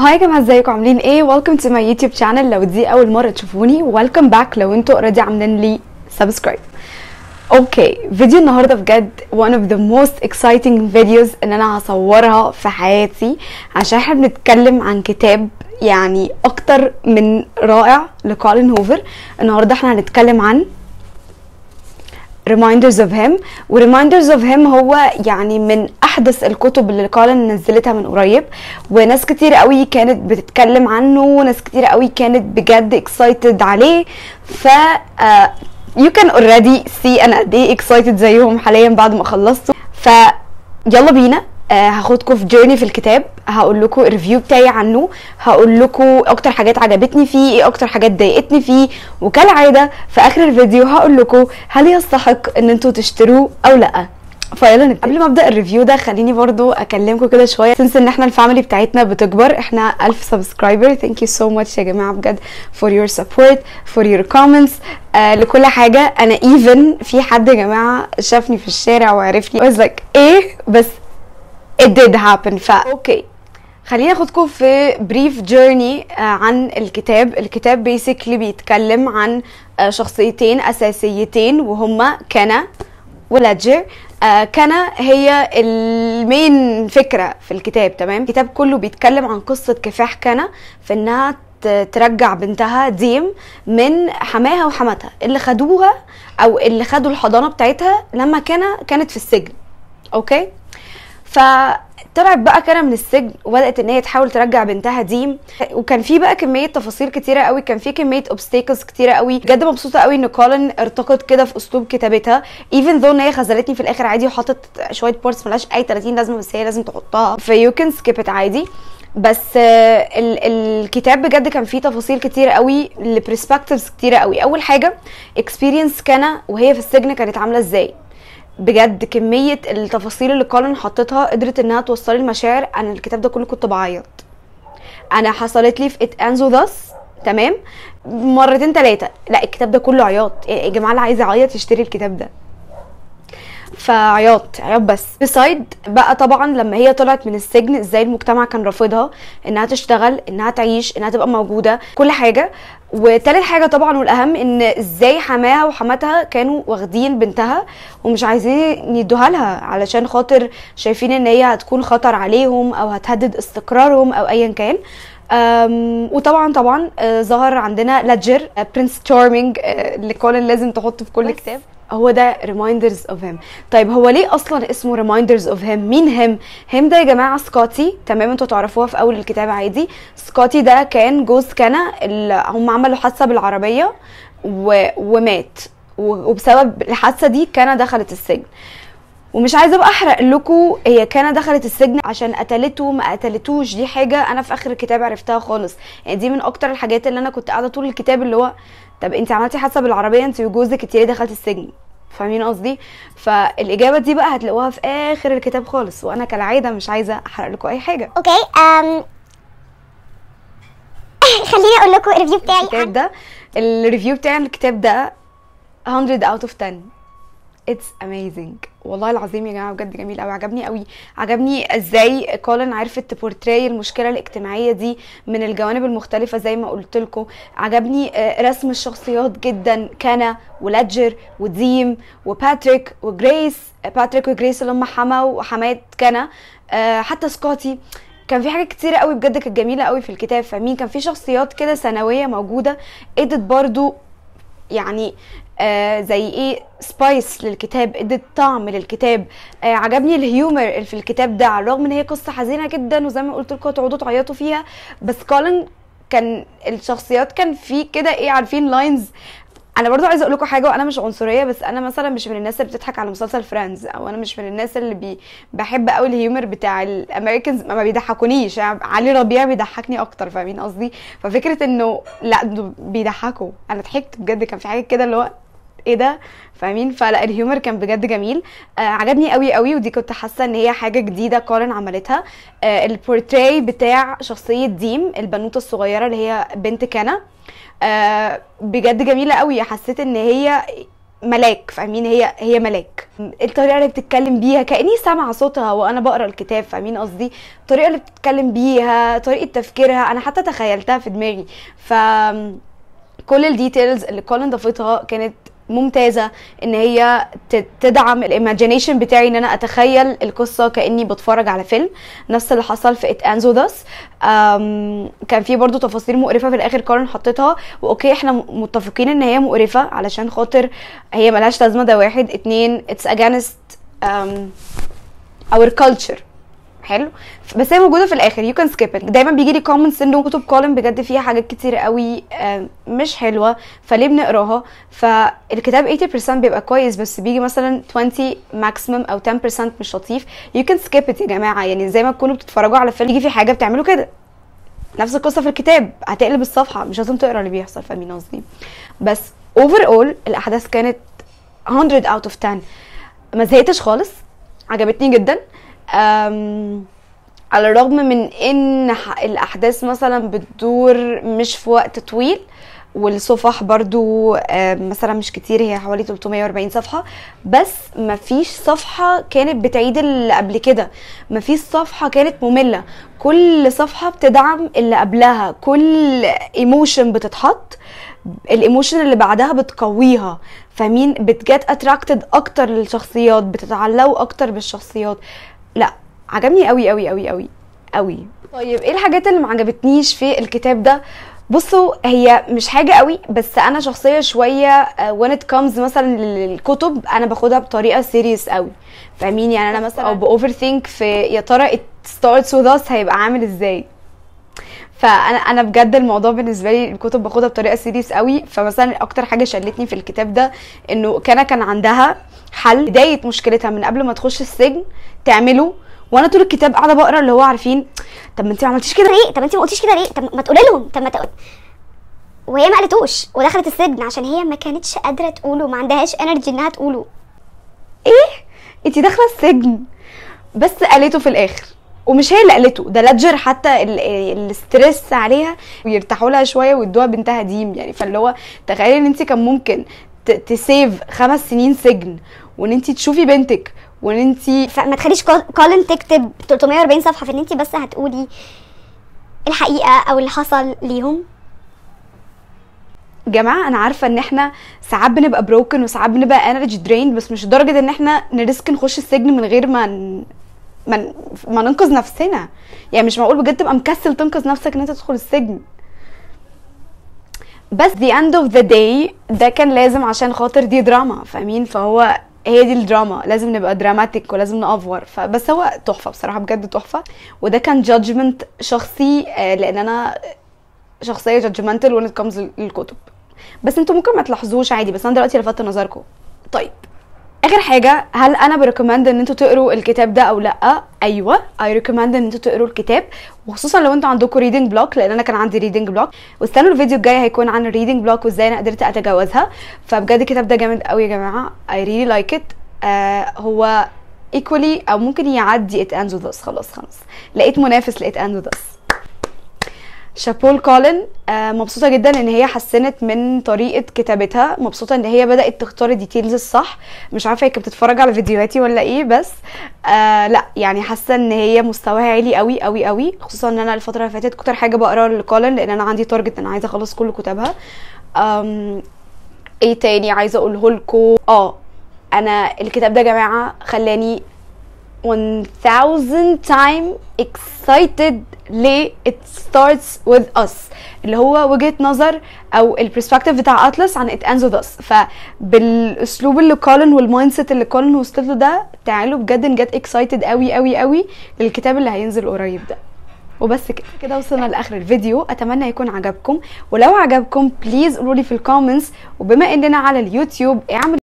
هاي يا جماعه ازيكم عاملين ايه ويلكم تو ماي يوتيوب شانل لو دي اول مره تشوفوني ويلكم باك لو انتوا اوريدي عاملين لي سبسكرايب اوكي فيديو النهارده بجد one of the most exciting videos ان انا هصورها في حياتي عشان احنا بنتكلم عن كتاب يعني اكتر من رائع لكولين هوفر النهارده احنا هنتكلم عن Reminders of Him و Reminders of Him هو يعني من احدث الكتب اللي كولن نزلتها من قريب وناس كتير قوي كانت بتتكلم عنه وناس كتير قوي كانت بجد excited عليه ف uh, you can already see انا قد ايه excited زيهم حاليا بعد ما خلصته ف يلا بينا آه هاخدكم في جيرني في الكتاب هقول لكم الريفيو بتاعي عنه هقول لكم اكتر حاجات عجبتني فيه ايه اكتر حاجات ضايقتني فيه وكالعاده في اخر الفيديو هقول لكم هل يستحق ان انتوا تشتروه او لا فيلا نبدا قبل ما ابدا الريفيو ده خليني برضو اكلمكم كده شويه سنس ان احنا الفاميلي بتاعتنا بتكبر احنا 1000 سبسكرايبر ثانك يو سو ماتش يا جماعه بجد فور يور سبورت فور يور كومنتس لكل حاجه انا ايفن في حد يا جماعه شافني في الشارع وعرفني I was like ايه بس it did happen ف اوكي خليني اخدكم في بريف جيرني عن الكتاب الكتاب بيسكلي بيتكلم عن آه، شخصيتين اساسيتين وهما كانا ولادجر آه كانا هي المين فكره في الكتاب تمام الكتاب كله بيتكلم عن قصه كفاح كانا في انها ت- ترجع بنتها ديم من حماها وحماتها اللي خدوها او اللي خدوا الحضانه بتاعتها لما كانا كانت في السجن اوكي فطلعت بقى كان من السجن وبدات ان هي تحاول ترجع بنتها ديم وكان في بقى كميه تفاصيل كتيره قوي كان في كميه اوبستيكلز كتيره قوي بجد مبسوطه قوي ان كولن ارتقت كده في اسلوب كتابتها ايفن ذو ان هي خذلتني في الاخر عادي وحطت شويه بارتس ملهاش اي 30 لازمه بس هي لازم تحطها فيو كان سكيب عادي بس آه، ال- الكتاب بجد كان فيه تفاصيل كتير قوي لبرسبكتيفز كتيره قوي اول حاجه اكسبيرينس كانا وهي في السجن كانت عامله ازاي بجد كمية التفاصيل اللي كولن حطتها قدرت انها توصلي المشاعر انا الكتاب ده كله كنت بعيط انا حصلت لي في ات انزو ذس تمام مرتين تلاتة لا الكتاب ده كله عياط يا جماعة اللي عايز يعيط يشتري الكتاب ده فعياط عياط بس بسايد بقى طبعا لما هي طلعت من السجن ازاي المجتمع كان رافضها انها تشتغل انها تعيش انها تبقى موجوده كل حاجه وتالت حاجه طبعا والاهم ان ازاي حماها وحماتها كانوا واخدين بنتها ومش عايزين يدوها لها علشان خاطر شايفين ان هي هتكون خطر عليهم او هتهدد استقرارهم او ايا كان أم، وطبعا طبعا آه، ظهر عندنا لادجر برنس تشارمينج اللي كولن لازم تحطه في كل كتاب هو ده reminders of him طيب هو ليه اصلا اسمه reminders of him مين هم هم ده يا جماعه سكوتي تمام انتوا تعرفوها في اول الكتاب عادي سكوتي ده كان جوز كانا اللي هم عملوا حادثه بالعربيه و... ومات و- وبسبب الحادثه دي كانا دخلت السجن ومش عايزه ابقى احرق لكم هي كانت دخلت السجن عشان قتلته ما قتلتوش دي حاجه انا في اخر الكتاب عرفتها خالص يعني دي من اكتر الحاجات اللي انا كنت قاعده طول الكتاب اللي هو طب انت عملتي حادثه بالعربيه انت وجوزك انت ليه دخلت السجن فاهمين قصدي فالاجابه دي بقى هتلاقوها في اخر الكتاب خالص وانا كالعاده مش عايزه احرق لكم اي حاجه اوكي أم... خليني اقول لكم الريفيو بتاعي الكتاب عن ده الريفيو بتاع الكتاب ده 100 out of 10 it's amazing والله العظيم يا جماعه بجد جميل قوي عجبني قوي عجبني ازاي كولن عرفت تبورتري المشكله الاجتماعيه دي من الجوانب المختلفه زي ما قلت لكم عجبني آه، رسم الشخصيات جدا كانا ولادجر وديم وباتريك وجريس آه، باتريك وجريس اللي هم حما وحمات كانا آه، حتى سكوتي كان في حاجات كتيرة قوي بجد كانت جميلة قوي في الكتاب فاهمين كان في شخصيات كده ثانوية موجودة ادت برضو يعني آه زي ايه سبايس للكتاب ادت طعم للكتاب آه عجبني الهيومر اللي في الكتاب ده على الرغم ان هي قصه حزينه جدا وزي ما قلت لكم تقعدوا تعيطوا فيها بس كولن كان الشخصيات كان في كده ايه عارفين لاينز انا برضو عايزه اقول لكم حاجه وانا مش عنصريه بس انا مثلا مش من الناس اللي بتضحك على مسلسل فريندز او انا مش من الناس اللي بي بحب قوي الهيومر بتاع الامريكانز ما ما بيضحكونيش يعني علي ربيع بيضحكني اكتر فاهمين قصدي ففكره انه لا دول بيضحكوا انا ضحكت بجد كان في حاجه كده اللي هو ايه ده فاهمين فلا الهيومر كان بجد جميل آه عجبني قوي قوي ودي كنت حاسه ان هي حاجه جديده كارن عملتها آه البورتري بتاع شخصيه ديم البنوته الصغيره اللي هي بنت كانا آه بجد جميله قوي حسيت ان هي ملاك فاهمين هي هي ملاك الطريقه اللي بتتكلم بيها كاني سامعه صوتها وانا بقرا الكتاب فاهمين قصدي الطريقه اللي بتتكلم بيها طريقه تفكيرها انا حتى تخيلتها في دماغي ف كل الديتيلز اللي كولن ضافتها كانت ممتازة ان هي ت- تدعم الايماجينيشن بتاعي ان انا اتخيل القصة كاني بتفرج على فيلم نفس اللي حصل في ات انزو ذس كان في برضو تفاصيل مقرفة في الاخر كارن حطيتها واوكي احنا م- متفقين ان هي مقرفة علشان خاطر هي ملهاش لازمة ده واحد اتنين it's against um, our culture حلو بس هي موجوده في الاخر يو كان سكيب دايما بيجي لي كومنتس انه كتب كولن بجد فيها حاجات كتير قوي آه، مش حلوه فليه بنقراها فالكتاب 80% بيبقى كويس بس بيجي مثلا 20 ماكسيمم او 10% مش لطيف يو كان سكيب يا جماعه يعني زي ما تكونوا بتتفرجوا على فيلم يجي في حاجه بتعملوا كده نفس القصه في الكتاب هتقلب الصفحه مش لازم تقرا اللي بيحصل فاهمين قصدي بس اوفر اول الاحداث كانت 100 اوت اوف 10 ما زهقتش خالص عجبتني جدا أم على الرغم من ان ح- الاحداث مثلا بتدور مش في وقت طويل والصفح برضو آم، مثلا مش كتير هي حوالي 340 صفحة بس مفيش صفحة كانت بتعيد اللي قبل كده مفيش صفحة كانت مملة كل صفحة بتدعم اللي قبلها كل ايموشن بتتحط الايموشن اللي بعدها بتقويها فاهمين بتجت اتراكتد اكتر للشخصيات بتتعلقوا اكتر بالشخصيات لا عجبني قوي قوي قوي قوي قوي طيب ايه الحاجات اللي ما عجبتنيش في الكتاب ده بصوا هي مش حاجة قوي بس انا شخصية شوية آه، when it comes مثلا للكتب انا باخدها بطريقة سيريس قوي فاهمين يعني انا مثلا او باوفر ثينك في يا ترى it starts with us هيبقى عامل ازاي فانا انا بجد الموضوع بالنسبه لي الكتب باخدها بطريقه سيريس قوي فمثلا اكتر حاجه شلتني في الكتاب ده انه كان كان عندها حل بدايه مشكلتها من قبل ما تخش السجن تعمله وانا طول الكتاب قاعده بقرا اللي هو عارفين طب ما انت ما عملتيش كده ليه طب انت ما قلتيش كده ليه طب ما تقولي لهم طب ما تقول وهي ما قالتوش ودخلت السجن عشان هي ما كانتش قادره تقوله ما عندهاش انرجي انها تقوله ايه انت داخله السجن بس قالته في الاخر ومش هي اللي قالته ده لادجر حتى ال- الاسترس عليها ويرتاحوا لها شويه ويدوها بنتها ديم يعني فاللي هو تخيلي ان انت كان ممكن ت- تسيف خمس سنين سجن وان انت تشوفي بنتك وان انت فما تخليش كول- كولن تكتب 340 صفحه في ان انت بس هتقولي الحقيقه او اللي حصل ليهم جماعه انا عارفه ان احنا ساعات بنبقى بروكن وساعات بنبقى انرجي دريند بس مش لدرجه ان احنا نريسك نخش السجن من غير ما ن... ما, ن... ما ننقذ نفسنا يعني مش معقول بجد تبقى مكسل تنقذ نفسك ان انت تدخل السجن بس the end of the day ده كان لازم عشان خاطر دي دراما فاهمين فهو هي دي الدراما لازم نبقى دراماتيك ولازم نأفور فبس هو تحفه بصراحه بجد تحفه وده كان جادجمنت شخصي آه، لان انا شخصيه جادجمنتال when it comes للكتب بس انتوا ممكن ما تلاحظوش عادي بس انا دلوقتي لفتت نظركم طيب اخر حاجه هل انا بريكومند ان انتوا تقروا الكتاب ده او لا ايوه اي ريكومند ان انتوا تقروا الكتاب وخصوصا لو انتوا عندكم ريدنج بلوك لان انا كان عندي ريدنج بلوك واستنوا الفيديو الجاي هيكون عن الريدنج بلوك وازاي انا قدرت اتجاوزها فبجد الكتاب ده جامد قوي يا جماعه اي ريلي لايك ات هو ايكولي او ممكن يعدي ات اندز ذس خلاص خلاص لقيت منافس لقيت اندز ذس شابول كولن آه، مبسوطه جدا ان هي حسنت من طريقه كتابتها مبسوطه ان هي بدات تختار الديتيلز الصح مش عارفه هي كانت بتتفرج على فيديوهاتي ولا ايه بس آه لا يعني حاسه ان هي مستواها عالي قوي قوي قوي خصوصا ان انا الفتره اللي فاتت اكتر حاجه بقرا لكولن لان انا عندي تارجت ان انا عايزه اخلص كل كتابها أم ايه تاني عايزه اقوله لكم اه انا الكتاب ده يا جماعه خلاني 1000 time excited ليه it starts with us اللي هو وجهة نظر او البرسبكتيف بتاع اتلس عن it ends with us فبالاسلوب اللي كولن والمايند سيت اللي كولن وصلت له ده تعالوا بجد نجت excited قوي قوي قوي للكتاب اللي هينزل قريب ده وبس كده كده وصلنا لاخر الفيديو اتمنى يكون عجبكم ولو عجبكم بليز قولوا لي في الكومنتس وبما اننا على اليوتيوب اعمل